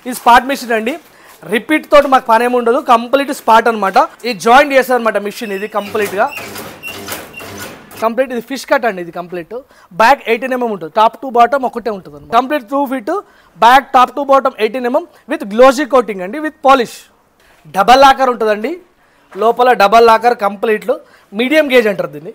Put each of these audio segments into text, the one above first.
ఇది spot machine అండి repeat తోటి మాకు పని ఏమి ఉండదు కంప్లీట్ స్పాట్ అనమాట ఇది జాయింట్ చేస్తారు అనమాట మిషన్ ఇది కంప్లీట్గా కంప్లీట్ ఇది ఫిష్ కట్ అండి ఇది కంప్లీట్ బ్యాక్ ఎయిటీన్ ఎంఎం ఉంటుంది టాప్ టు బాటమ్ ఒకటే ఉంటుంది అనమాట complete two feet back top to bottom eighteen mm with glossy coating అండి విత్ పాలిష్ డబల్ లాకర్ ఉంటుందండి లోపల డబల్ లాకర్ కంప్లీట్లు మీడియం గేజ్ అంటారు దీన్ని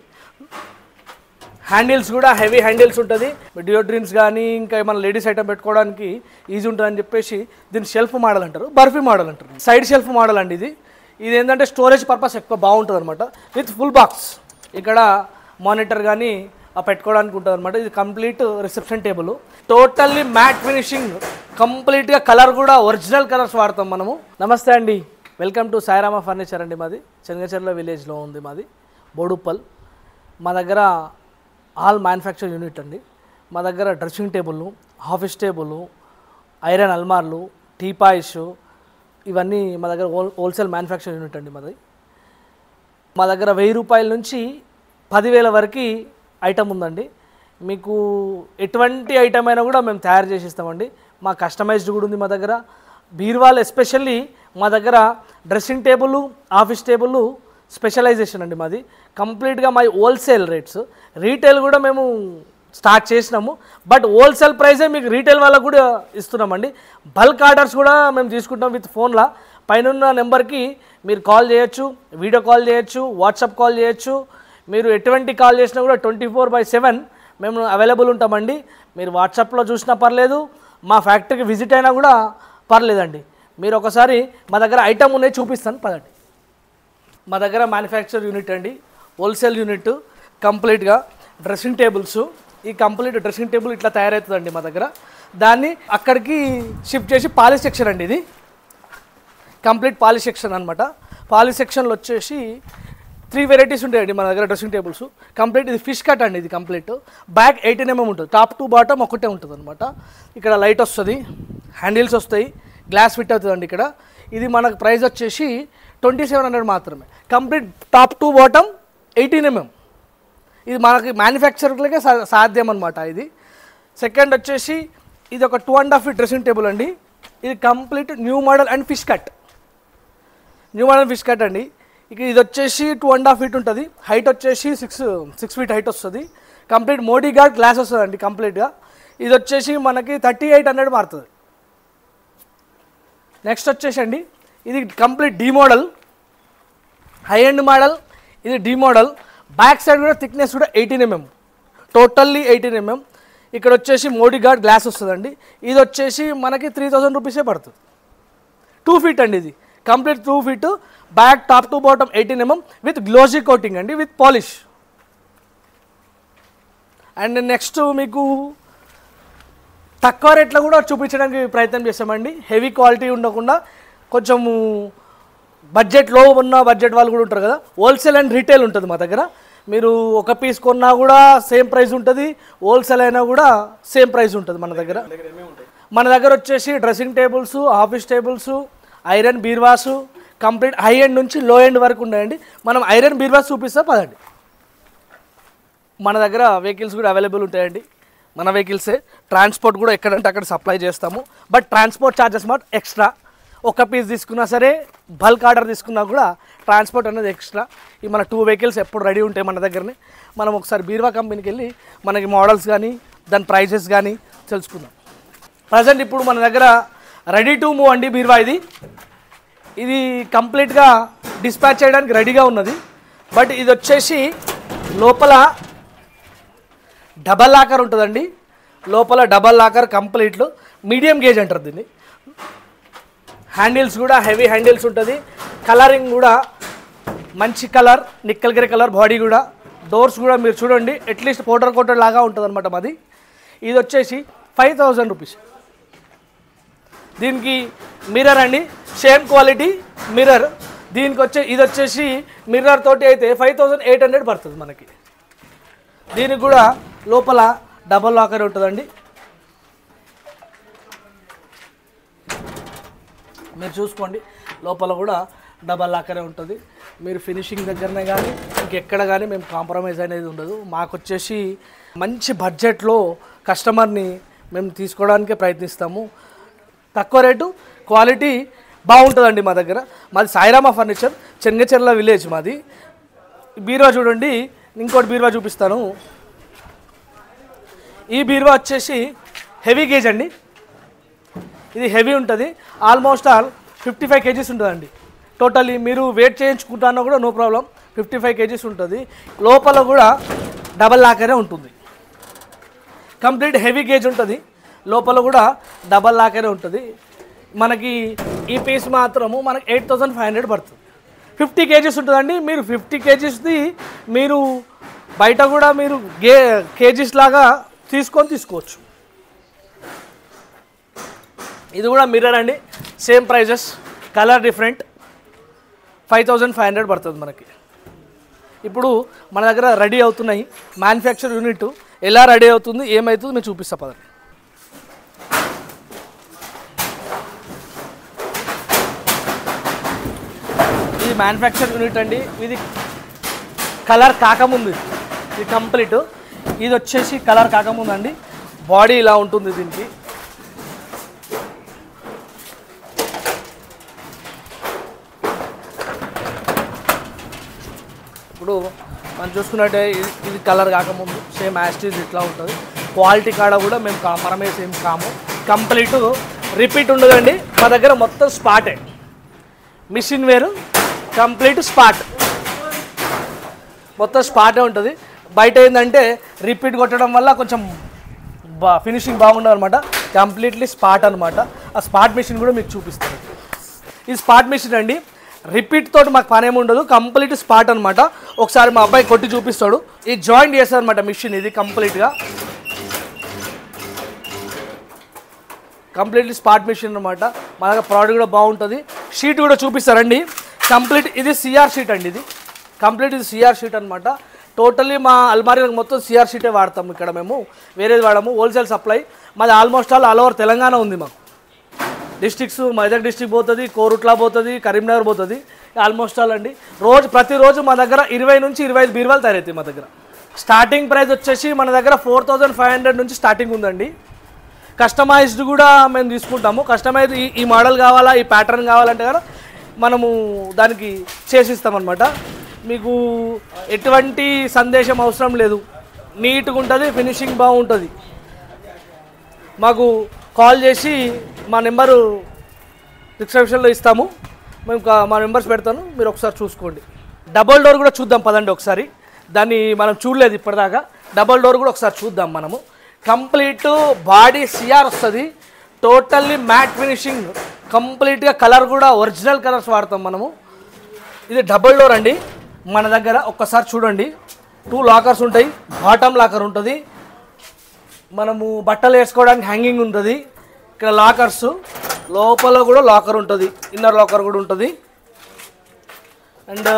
హ్యాండిల్స్ కూడా హెవీ హ్యాండిల్స్ ఉంటుంది డియోడ్రిన్స్ కానీ ఇంకా ఏమైనా లేడీస్ ఐటమ్ పెట్టుకోవడానికి ఈజీ ఉంటుందని చెప్పేసి దీన్ని షెల్ఫ్ మోడల్ అంటారు బర్ఫీ మోడల్ అంటారు సైడ్ షెల్ఫ్ మోడల్ అండి ఇది ఇది ఏంటంటే స్టోరేజ్ పర్పస్ ఎక్కువ బాగుంటుంది అనమాట విత్ ఫుల్ బాక్స్ ఇక్కడ మానిటర్ కానీ ఆ పెట్టుకోవడానికి ఉంటుంది అనమాట ఇది complete reception table totally matte finishing కంప్లీట్గా కలర్ కూడా ఒరిజినల్ కలర్స్ వాడతాం మనము నమస్తే అండి వెల్కమ్ టు సాయిరామ ఫర్నిచర్ అండి మాది చెంగచెర్ల విలేజ్లో ఉంది మాది బోడుప్పల్ మా దగ్గర ఆల్ మ్యానుఫ్యాక్చర్ యూనిట్ అండి మా దగ్గర dressing table office table iron అల్మార్లు టీపాయిస్ ఇవన్నీ మా దగ్గర హోల్ హోల్సేల్ మ్యానుఫ్యాక్చర్ యూనిట్ అండి మాది మా దగ్గర వెయ్యి రూపాయల నుంచి పదివేల వరకు ఐటమ్ ఉందండి మీకు ఎటువంటి ఐటమ్ అయినా కూడా మేము తయారు చేసి ఇస్తామండి మా కస్టమైజ్డ్ కూడా ఉంది మా దగ్గర బీర్వాల్ ఎస్పెషల్లీ మా దగ్గర dressing table office table specialization అండి మాది కంప్లీట్గా మా హోల్సేల్ రేట్స్ రీటైల్ కూడా మేము స్టార్ట్ చేసినాము బట్ హోల్సేల్ ప్రైజే మీకు రీటైల్ వాళ్ళకు కూడా ఇస్తున్నామండి బల్క్ ఆర్డర్స్ కూడా మేము తీసుకుంటాం విత్ ఫోన్లో పైన నెంబర్కి మీరు కాల్ చేయొచ్చు వీడియో కాల్ చేయొచ్చు వాట్సాప్ కాల్ చేయొచ్చు మీరు ఎటువంటి కాల్ చేసినా కూడా ట్వంటీ ఫోర్ బై సెవెన్ మేము అవైలబుల్ ఉంటామండి మీరు వాట్సాప్లో చూసినా పర్లేదు మా ఫ్యాక్టరీకి విజిట్ అయినా కూడా పర్లేదండి మీరు ఒకసారి మా దగ్గర ఐటమ్ ఉన్నాయి చూపిస్తాను పదండి మా దగ్గర మ్యానుఫ్యాక్చర్ యూనిట్ అండి హోల్సేల్ యూనిట్ కంప్లీట్గా డ్రెస్సింగ్ టేబుల్స్ ఈ కంప్లీట్ డ్రెస్సింగ్ టేబుల్ ఇట్లా తయారవుతుందండి మా దగ్గర దాన్ని అక్కడికి షిఫ్ట్ చేసి పాలిష్ సెక్షన్ అండి ఇది కంప్లీట్ పాలిష్ సెక్షన్ అనమాట పాలిష్ సెక్షన్లో వచ్చేసి త్రీ వెరైటీస్ ఉంటాయండి మన దగ్గర డ్రెస్సింగ్ టేబుల్స్ కంప్లీట్ ఇది ఫిష్ కట్ అండి ఇది కంప్లీట్ బ్యాక్ ఎయిటీన్ ఎంఎం ఉంటుంది టాప్ టు బాటమ్ ఒకటే ఉంటుంది అనమాట ఇక్కడ లైట్ వస్తుంది హ్యాండిల్స్ వస్తాయి గ్లాస్ ఫిట్ అవుతుందండి ఇక్కడ ఇది మనకు ప్రైస్ వచ్చేసి ట్వంటీ సెవెన్ హండ్రెడ్ మాత్రమే complete top to bottom eighteen mm ఇది మనకి మ్యానుఫ్యాక్చర్లకే సా సాధ్యం అనమాట ఇది సెకండ్ వచ్చేసి ఇది ఒక two and half feet dressing table అండి ఇది complete new model and fish cut new model fish cut అండి ఇక ఇది వచ్చేసి టూ అండ్ హాఫ్ ఫీట్ ఉంటుంది హైట్ వచ్చేసి సిక్స్ సిక్స్ ఫీట్ హైట్ వస్తుంది కంప్లీట్ మోడీ గార్డ్ గ్లాస్ వస్తుంది అండి కంప్లీట్గా ఇది వచ్చేసి మనకి థర్టీ ఎయిట్ హండ్రెడ్ మారుతుంది నెక్స్ట్ వచ్చేసి అండి ఇది complete D model high end model ఇది డీ మోడల్ బ్యాక్ సైడ్ కూడా థిక్నెస్ కూడా eighteen mm totally eighteen mm ఇక్కడ వచ్చేసి మోడీ గార్డ్ గ్లాస్ వస్తుందండి ఇది వచ్చేసి మనకి త్రీ థౌజండ్ రూపీసే పడుతుంది టూ ఫీట్ అండి ఇది complete two feet back top to bottom eighteen mm with glossy coating అండి విత్ పాలిష్ అండ్ నెక్స్ట్ మీకు తక్కువ రేట్లో కూడా చూపించడానికి ప్రయత్నం చేస్తామండి హెవీ క్వాలిటీ ఉండకుండా కొంచెము బడ్జెట్ లో ఉన్న బడ్జెట్ వాళ్ళు కూడా ఉంటారు కదా హోల్సేల్ అండ్ రీటైల్ ఉంటుంది మా దగ్గర మీరు ఒక పీస్ కొన్నా కూడా సేమ్ ప్రైస్ ఉంటుంది హోల్సేల్ అయినా కూడా సేమ్ ప్రైస్ ఉంటుంది మన దగ్గర మన దగ్గర వచ్చేసి dressing tables office tables iron బీర్వాసు కంప్లీట్ హై ఎండ్ నుంచి లో ఎండ్ వరకు ఉన్నాయండి మనం ఐరన్ బీర్వాస్ చూపిస్తా పదండి మన దగ్గర వెహికల్స్ కూడా అవైలబుల్ ఉంటాయండి మన వెహికల్సే ట్రాన్స్పోర్ట్ కూడా ఎక్కడంటే అక్కడ సప్లై చేస్తాము బట్ ట్రాన్స్పోర్ట్ ఛార్జెస్ మాట ఎక్స్ట్రా ఒక పీస్ తీసుకున్నా సరే బల్క్ ఆర్డర్ తీసుకున్నా కూడా ట్రాన్స్పోర్ట్ అనేది ఎక్స్ట్రా ఈ మన టూ వెహికల్స్ ఎప్పుడు రెడీ ఉంటాయి మన దగ్గరనే మనం ఒకసారి బీర్వా కంపెనీకి వెళ్ళి మనకి మోడల్స్ కానీ దాని ప్రైజెస్ కానీ తెలుసుకుందాం ప్రజెంట్ ఇప్పుడు మన దగ్గర రెడీ టు మూవ్ అండి బీర్వా ఇది ఇది కంప్లీట్గా డిస్పాచ్ చేయడానికి రెడీగా ఉన్నది బట్ ఇది వచ్చేసి లోపల డబల్ లాకర్ ఉంటుందండి లోపల డబల్ లాకర్ కంప్లీట్లు మీడియం గేజ్ అంటారు దీన్ని హ్యాండిల్స్ కూడా హెవీ హ్యాండిల్స్ ఉంటుంది కలరింగ్ కూడా మంచి colour nickel grey colour body కూడా డోర్స్ కూడా మీరు చూడండి అట్లీస్ట్ కోటర్ కోటర్ లాగా ఉంటుంది అనమాట మాది ఇది వచ్చేసి ఫైవ్ థౌజండ్ రూపీస్ దీనికి మిర్రర్ అండి సేమ్ క్వాలిటీ మిర్రర్ దీనికి వచ్చే ఇది వచ్చేసి మిర్రర్ తోటి అయితే ఫైవ్ థౌజండ్ ఎయిట్ హండ్రెడ్ పడుతుంది మనకి దీనికి కూడా లోపల డబల్ లాకర్ ఉంటుందండి మీరు చూసుకోండి లోపల కూడా డబల్ లాకరే ఉంటుంది మీరు ఫినిషింగ్ దగ్గరనే కానీ ఇంకెక్కడ కానీ మేము కాంప్రమైజ్ అనేది ఉండదు మాకు వచ్చేసి మంచి బడ్జెట్లో కస్టమర్ని మేము తీసుకోవడానికే ప్రయత్నిస్తాము తక్కువ రేటు క్వాలిటీ బాగుంటుందండి మా దగ్గర మాది సాయిరామా ఫర్నిచర్ చెంగచెర్ల విలేజ్ మాది బీరువా చూడండి ఇంకోటి బీరువా చూపిస్తాను ఈ బీరువా వచ్చేసి హెవీ గేజ్ అండి ఇది హెవీ ఉంటుంది almost all fifty five kgs ఉంటుందండి టోటల్లీ మీరు వెయిట్ చేయించుకుంటానో కూడా no problem fifty five kgs ఉంటుంది లోపల కూడా డబల్ లాకరే ఉంటుంది కంప్లీట్ హెవీ గేజ్ ఉంటుంది లోపల కూడా డబల్ లాకరే ఉంటుంది మనకి ఈ పీస్ మాత్రము మనకి ఎయిట్ థౌసండ్ ఫైవ్ హండ్రెడ్ పడుతుంది ఫిఫ్టీ కేజీస్ ఉంటుందండి మీరు ఫిఫ్టీ కేజీస్ది మీరు బయట కూడా మీరు గే కేజీస్ లాగా తీసుకొని తీసుకోవచ్చు ఇది కూడా మిర్రర్ అండి same prices colour different five thousand five hundred పడుతుంది మనకి ఇప్పుడు మన దగ్గర రెడీ అవుతున్నాయి మ్యానుఫ్యాక్చర్ యూనిట్ ఎలా రెడీ అవుతుంది ఏమవుతుంది నేను చూపిస్తా పదండి ఇది మ్యానుఫ్యాక్చర్ యూనిట్ అండి ఇది కలర్ కాకముందు ఇది. ఇది కంప్లీట్ ఇది వచ్చేసి కలర్ కాకముందు అండి బాడీ ఇలా ఉంటుంది దీనికి ఇప్పుడు మనం చూసుకున్నట్టే ఇది- ఇది కలర్ కాకముందు సేమ్ యాస్టీజ్ ఇట్లా ఉంటుంది క్వాలిటీ కాడ కూడా మేము కా- మనమే సేమ్ కాము కంప్లీట్ రిపీట్ ఉండదండి మా దగ్గర మొత్తం స్పాటే మిషన్ వేరు కంప్లీట్ స్పాట్ మొత్తం స్పాటే ఉంటుంది బయట ఏంటంటే రిపీట్ కొట్టడం వల్ల కొంచెం బా ఫినిషింగ్ బాగుండదు అనమాట కంప్లీట్లీ స్పాట్ అనమాట ఆ స్పాట్ మిషన్ కూడా మీకు చూపిస్తాను ఇది స్పాట్ మిషన్ అండి రిపీట్ తోటి మాకు పని ఏమి ఉండదు కంప్లీట్ స్పాట్ అనమాట ఒకసారి మా అబ్బాయి కొట్టి చూపిస్తాడు ఈ జాయింట్ చేస్తారు అనమాట మిషన్ ఇది కంప్లీట్గా కంప్లీట్లీ స్పాట్ మిషన్ అనమాట మా దగ్గర ప్రోడక్ట్ కూడా బాగుంటుంది షీట్ కూడా చూపిస్తారండి కంప్లీట్ ఇది సిఆర్ షీట్ అండి ఇది కంప్లీట్ ఇది సిఆర్ షీట్ అనమాట టోటల్లీ మా అల్మారీలకు మొత్తం సిఆర్ షీటే వాడతాం ఇక్కడ మేము వేరేది వాడము హోల్సేల్ సప్లై మాది almost all all over Telangana ఉంది మాకు డిస్ట్రిక్ట్స్ మెదక్ డిస్ట్రిక్ట్ పోతుంది కోరుట్లా పోతుంది కరీంనగర్ పోతుంది ఆల్మోస్ట్ ఆల్ అండి రోజు ప్రతిరోజు మా దగ్గర ఇరవై నుంచి ఇరవై ఐదు బీరువాలు తయారవుతాయి మా దగ్గర స్టార్టింగ్ ప్రైస్ వచ్చేసి మన దగ్గర ఫోర్ థౌజండ్ ఫైవ్ హండ్రెడ్ నుంచి స్టార్టింగ్ ఉందండి కస్టమైజ్డ్ కూడా మేము తీసుకుంటాము కస్టమైజ్ ఈ ఈ మోడల్ కావాలా ఈ ప్యాటర్న్ కావాలంటే కదా మనము దానికి చేసిస్తామన్నమాట మీకు ఎటువంటి సందేశం అవసరం లేదు నీట్గా ఉంటుంది ఫినిషింగ్ బాగుంటుంది మాకు కాల్ చేసి మా నెంబరు డిస్క్రిప్షన్లో ఇస్తాము మేము కా- మా నెంబర్స్ పెడతాను మీరు ఒకసారి చూసుకోండి డబల్ డోర్ కూడా చూద్దాం పదండి ఒకసారి దాన్ని మనం చూడలేదు ఇప్పటిదాకా డబల్ డోర్ కూడా ఒకసారి చూద్దాం మనము కంప్లీట్ బాడీ సిఆర్ వస్తుంది టోటల్లీ మ్యాట్ ఫినిషింగ్ కంప్లీట్గా కలర్ కూడా ఒరిజినల్ కలర్స్ వాడతాం మనము ఇది డబుల్ డోర్ అండి మన దగ్గర ఒక్కసారి చూడండి టూ లాకర్స్ ఉంటాయి బాటమ్ లాకర్ ఉంటుంది మనము బట్టలు వేసుకోవడానికి హ్యాంగింగ్ ఉంటుంది ఇక్కడ లాకర్స్ లోపల కూడా లాకర్ ఉంటుంది ఇన్నర్ లాకర్ కూడా ఉంటుంది అండ్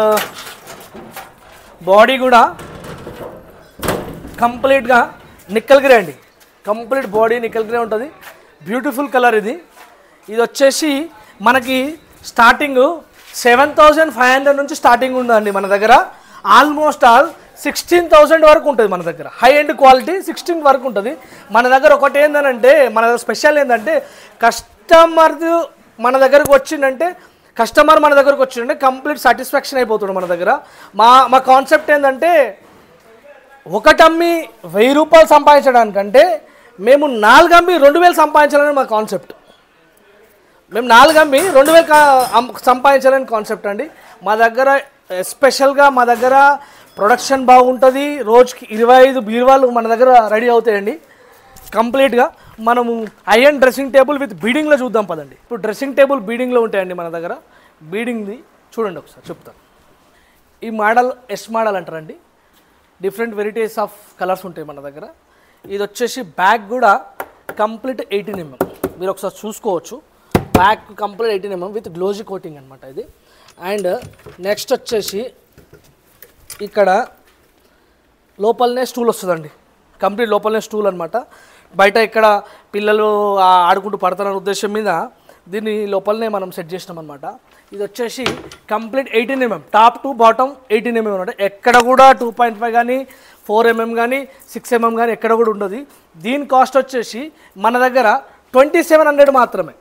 బాడీ కూడా కంప్లీట్గా నిక్కల్ గ్రే అండి కంప్లీట్ బాడీ నిక్కల్ గ్రే ఉంటుంది బ్యూటిఫుల్ కలర్ ఇది ఇది వచ్చేసి మనకి starting seven thousand five hundred నుంచి స్టార్టింగ్ ఉందండి మన దగ్గర ఆల్మోస్ట్ ఆల్ సిక్స్టీన్ థౌజండ్ వరకు ఉంటుంది మన దగ్గర హై ఎండ్ క్వాలిటీ సిక్స్టీన్ వరకు ఉంటుంది మన దగ్గర ఒకటి ఏంటంటే మన దగ్గర స్పెషల్ ఏంటంటే కస్టమర్ మన దగ్గరకు వచ్చిందంటే కస్టమర్ మన దగ్గరకు వచ్చిందంటే కంప్లీట్ సాటిస్ఫాక్షన్ అయిపోతుంది మన దగ్గర మా మా కాన్సెప్ట్ ఏంటంటే ఒకటి అమ్మి వెయ్యి రూపాయలు సంపాదించడానికంటే మేము నాలుగు అమ్మి రెండు వేలు సంపాదించాలని మా కాన్సెప్ట్ మేము నాలుగు అమ్మి రెండు వేలు కా- అమ్- సంపాదించాలని కాన్సెప్ట్ అండి మా దగ్గర ఎస్పెషల్గా మా దగ్గర ప్రొడక్షన్ బాగుంటుంది రోజుకి ఇరవై ఐదు బీరువాలు మన దగ్గర రెడీ అవుతాయండి కంప్లీట్గా మనము ఐఎన్ డ్రెస్సింగ్ టేబుల్ విత్ బీడింగ్లో చూద్దాం పదండి ఇప్పుడు డ్రెస్సింగ్ టేబుల్ బీడింగ్లో ఉంటాయండి మన దగ్గర బీడింగ్ది చూడండి ఒకసారి చెప్తాను ఈ మోడల్ ఎస్ మోడల్ అంటారండి డిఫరెంట్ వెరైటీస్ ఆఫ్ కలర్స్ ఉంటాయి మన దగ్గర ఇది వచ్చేసి బ్యాగ్ కూడా కంప్లీట్ ఎయిటీన్ ఎంఎం మీరు ఒకసారి చూసుకోవచ్చు back complete eighteen mm with glossy coating అనమాట ఇది అండ్ నెక్స్ట్ వచ్చేసి ఇక్కడ లోపలనే స్టూల్ వస్తుందండి కంప్లీట్ లోపలనే స్టూల్ అనమాట బయట ఇక్కడ పిల్లలు ఆ, ఆడుకుంటూ పడతారనే ఉద్దేశం మీద దీన్ని లోపలనే మనం సెట్ చేసినాం అనమాట ఇది వచ్చేసి complete eighteen mm top to bottom eighteen mm అనమాట ఎక్కడ కూడా టూ పాయింట్ ఫైవ్ కానీ ఫోర్ ఎంఎం కానీ సిక్స్ ఎంఎం కానీ ఎక్కడ కూడా ఉండదు దీని కాస్ట్ వచ్చేసి మన దగ్గర ట్వంటీ సెవెన్ హండ్రెడ్ మాత్రమే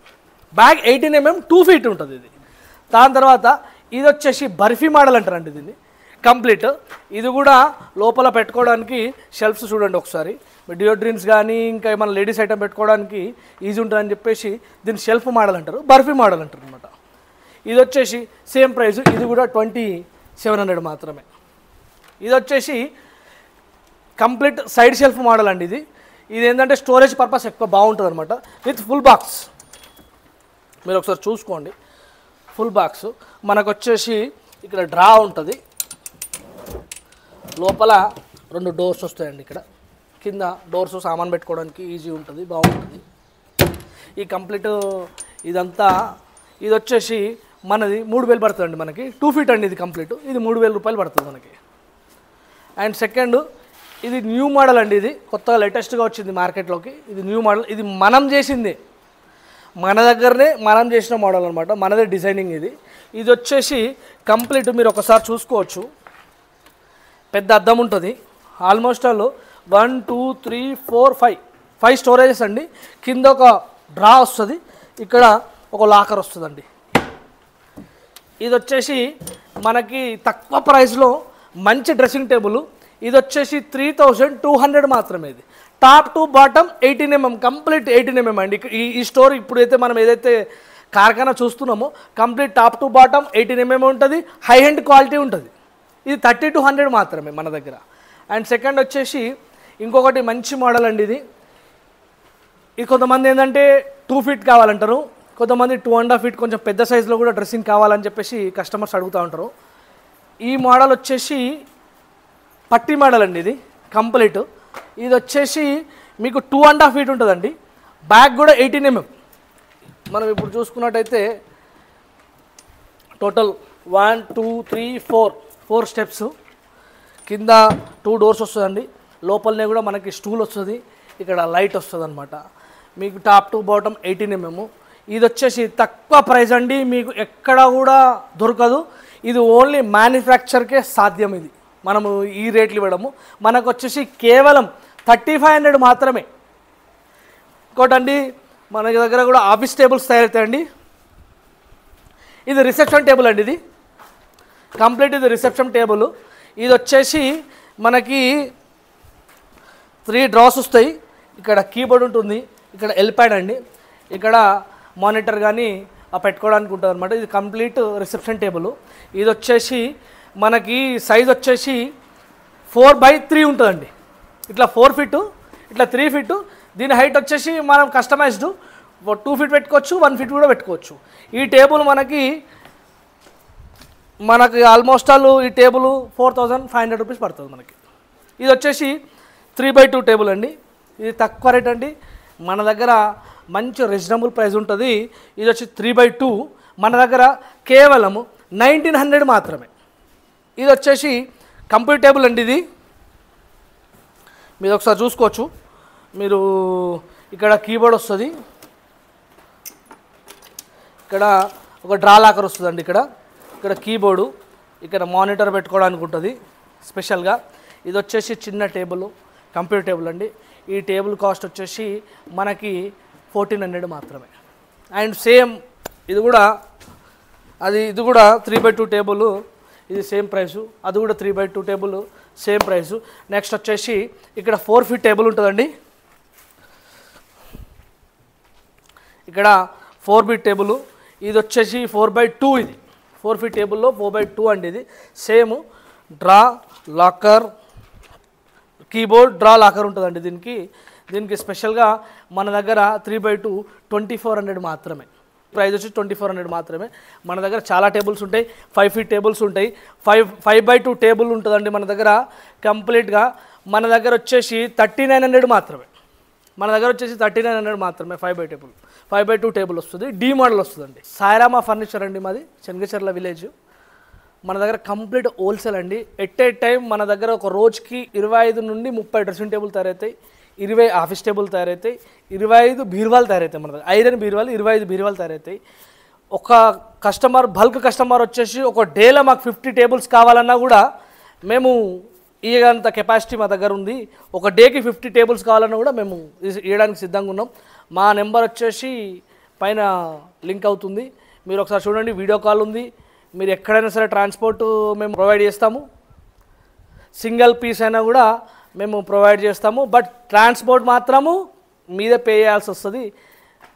back eighteen mm two feet ఉంటుంది ఇది దాని తర్వాత ఇది వచ్చేసి బర్ఫీ మోడల్ అంటారండి దీన్ని కంప్లీట్ ఇది కూడా లోపల పెట్టుకోవడానికి షెల్ఫ్స్ చూడండి ఒకసారి డియోడ్రిన్స్ కానీ ఇంకా ఏమైనా లేడీస్ ఐటమ్ పెట్టుకోవడానికి ఈజీ ఉంటుందని చెప్పేసి దీన్ని షెల్ఫ్ మోడల్ అంటారు బర్ఫీ మోడల్ అంటారు అనమాట ఇది వచ్చేసి సేమ్ ప్రైస్ ఇది కూడా ట్వంటీ సెవెన్ హండ్రెడ్ మాత్రమే ఇది వచ్చేసి కంప్లీట్ సైడ్ షెల్ఫ్ మోడల్ అండి ఇది ఇది ఏంటంటే స్టోరేజ్ పర్పస్ ఎక్కువ బాగుంటుంది అనమాట విత్ ఫుల్ బాక్స్ మీరు ఒకసారి చూసుకోండి ఫుల్ బాక్స్ మనకు వచ్చేసి ఇక్కడ డ్రా ఉంటుంది లోపల రెండు డోర్స్ వస్తాయండి ఇక్కడ కింద డోర్స్ సామాన్ పెట్టుకోవడానికి ఈజీ ఉంటుంది బాగుంటుంది ఈ కంప్లీట్ ఇదంతా ఇది వచ్చేసి మనది మూడు వేలు పడుతుందండి మనకి టూ ఫీట్ అండి ఇది కంప్లీట్ ఇది మూడు వేల రూపాయలు పడుతుంది మనకి అండ్ సెకండ్ ఇది న్యూ మోడల్ అండి ఇది కొత్తగా లేటెస్ట్గా వచ్చింది మార్కెట్లోకి ఇది న్యూ మోడల్ ఇది మనం చేసింది మన దగ్గరనే మనం చేసిన మోడల్ అనమాట మనదే డిజైనింగ్ ఇది ఇది వచ్చేసి కంప్లీట్ మీరు ఒకసారి చూసుకోవచ్చు పెద్ద అద్దం ఉంటుంది almost all one two three four five five storages అండి కింద ఒక డ్రా వస్తుంది ఇక్కడ ఒక లాకర్ వస్తుందండి ఇది వచ్చేసి మనకి తక్కువ ప్రైస్లో మంచి డ్రెస్సింగ్ టేబుల్ ఇది వచ్చేసి త్రీ థౌజండ్ టూ హండ్రెడ్ మాత్రమే ఇది top to bottom eighteen mm complete eighteen mm అండి ఇక- ఈ ఈ స్టోర్ ఇప్పుడైతే మనం ఏదైతే కార్ఖానా చూస్తున్నామో complete top to bottom eighteen mm ఉంటుంది హై హెండ్ క్వాలిటీ ఉంటుంది ఇది థర్టీ టు హండ్రెడ్ మాత్రమే మన దగ్గర అండ్ సెకండ్ వచ్చేసి ఇంకొకటి మంచి మోడల్ అండి ఇది ఇది కొంతమంది ఏంటంటే టూ ఫీట్ కావాలంటారు కొంతమంది టూ అండ్ హాఫ్ ఫీట్ కొంచెం పెద్ద సైజులో కూడా డ్రెస్సింగ్ కావాలని చెప్పేసి కస్టమర్స్ అడుగుతూ ఉంటారు ఈ మోడల్ వచ్చేసి పట్టి మోడల్ అండి ఇది కంప్లీట్ ఇది వచ్చేసి మీకు టూ అండ్ హాఫ్ ఫీట్ ఉంటుందండి బ్యాగ్ కూడా ఎయిటీన్ ఎంఎం మనం ఇప్పుడు చూసుకున్నట్టయితే total one two three four four steps కింద టూ డోర్స్ వస్తుందండి లోపలనే కూడా మనకి స్టూల్ వస్తుంది ఇక్కడ లైట్ వస్తుంది అనమాట మీకు top to bottom eighteen mm ఇది వచ్చేసి తక్కువ ప్రైస్ అండి మీకు ఎక్కడ కూడా దొరకదు ఇది ఓన్లీ మ్యానుఫ్యాక్చర్కే సాధ్యం ఇది మనము ఈ రేట్లు ఇవ్వడము మనకు వచ్చేసి కేవలం థర్టీ ఫైవ్ హండ్రెడ్ మాత్రమే ఇంకోటండి మన దగ్గర కూడా ఆఫీస్ టేబుల్స్ తయారవుతాయండి ఇది రిసెప్షన్ టేబుల్ అండి ఇది కంప్లీట్ ఇది రిసెప్షన్ టేబుల్ ఇది వచ్చేసి మనకి త్రీ డ్రాస్ వస్తాయి ఇక్కడ కీబోర్డ్ ఉంటుంది ఇక్కడ ఎల్ ప్యాడ్ అండి ఇక్కడ మానిటర్ కానీ ఆ పెట్టుకోవడానికి ఉంటుంది అనమాట ఇది కంప్లీట్ రిసెప్షన్ టేబుల్ ఇది వచ్చేసి మనకి సైజ్ వచ్చేసి ఫోర్ బై త్రీ ఉంటుందండి ఇట్లా ఫోర్ ఫీట్ ఇట్లా త్రీ ఫీట్ దీని హైట్ వచ్చేసి మనం కస్టమైజ్డ్ టూ ఫీట్ పెట్టుకోవచ్చు వన్ ఫీట్ కూడా పెట్టుకోవచ్చు ఈ టేబుల్ మనకి మనకి ఆల్మోస్ట్ ఆల్ ఈ table four thousand five hundred rupees పడుతుంది మనకి ఇది వచ్చేసి త్రీ బై టూ టేబుల్ అండి ఇది తక్కువ రేట్ అండి మన దగ్గర మంచి రీజనబుల్ ప్రైస్ ఉంటుంది ఇది వచ్చి త్రీ బై టూ మన దగ్గర కేవలము నైన్టీన్ హండ్రెడ్ మాత్రమే ఇది వచ్చేసి కంప్యూటర్ టేబుల్ అండి ఇది మీరు ఒకసారి చూసుకోవచ్చు మీరు ఇక్కడ కీబోర్డ్ వస్తుంది ఇక్కడ ఒక డ్రా లాకర్ వస్తుందండి ఇక్కడ ఇక్కడ కీబోర్డు ఇక్కడ మానిటర్ పెట్టుకోవడానికి ఉంటుంది స్పెషల్గా ఇది వచ్చేసి చిన్న టేబుల్ కంప్యూటర్ టేబుల్ అండి ఈ టేబుల్ కాస్ట్ వచ్చేసి మనకి ఫోర్టీన్ హండ్రెడ్ మాత్రమే అండ్ సేమ్ ఇది కూడా అది ఇది కూడా త్రీ బై టూ టేబుల్ ఇది సేమ్ ప్రైసు అది కూడా three by two table same price next వచ్చేసి ఇక్కడ ఫోర్ ఫీట్ టేబుల్ ఉంటుందండి ఇక్కడ ఫోర్ బీట్ టేబుల్ ఇది వచ్చేసి ఫోర్ బై టూ ఇది ఫోర్ ఫీట్ టేబుల్లో ఫోర్ బై టూ అండి ఇది same draw locker keyboard draw locker ఉంటుందండి దీనికి దీనికి స్పెషల్గా మన దగ్గర three by two twenty four hundred మాత్రమే ప్రైస్ వచ్చి ట్వంటీ ఫోర్ హండ్రెడ్ మాత్రమే మన దగ్గర చాలా టేబుల్స్ ఉంటాయి ఫైవ్ ఫీట్ టేబుల్స్ ఉంటాయి five five by two table ఉంటుందండి మన దగ్గర కంప్లీట్గా మన దగ్గర వచ్చేసి థర్టీ నైన్ హండ్రెడ్ మాత్రమే మన దగ్గర వచ్చేసి థర్టీ నైన్ హండ్రెడ్ మాత్రమే five by table five by two table వస్తుంది డీ మోడల్ వస్తుందండి సాయిరామా ఫర్నిచర్ అండి మాది చెంగచెర్ల విలేజ్ మన దగ్గర కంప్లీట్ హోల్సేల్ అండి ఎట్ ఏ టైం మన దగ్గర ఒక రోజుకి ఇరవై ఐదు నుండి ముప్పై డ్రెస్సింగ్ టేబుల్ తయారవుతాయి ఇరవై ఆఫీస్ టేబుల్ తయారవుతాయి ఇరవై ఐదు బీరువాలు తయారవుతాయి మన దగ్గర ఐరన్ బీరువాలు ఇరవై ఐదు బీరువాలు తయారవుతాయి ఒక కస్టమర్ బల్క్ కస్టమర్ వచ్చేసి ఒక డేలో మాకు ఫిఫ్టీ టేబుల్స్ కావాలన్నా కూడా మేము ఇయ్యగంత కెపాసిటీ మా దగ్గర ఉంది ఒక డేకి ఫిఫ్టీ టేబుల్స్ కావాలన్నా కూడా మేము ఇస్- ఇవ్వడానికి సిద్ధంగా ఉన్నాం మా నెంబర్ వచ్చేసి పైన లింక్ అవుతుంది మీరు ఒకసారి చూడండి వీడియో కాల్ ఉంది మీరు ఎక్కడైనా సరే ట్రాన్స్పోర్ట్ మేము ప్రొవైడ్ చేస్తాము సింగిల్ పీస్ అయినా కూడా మేము ప్రొవైడ్ చేస్తాము బట్ ట్రాన్స్పోర్ట్ మాత్రము మీదే పే చేయాల్సి వస్తుంది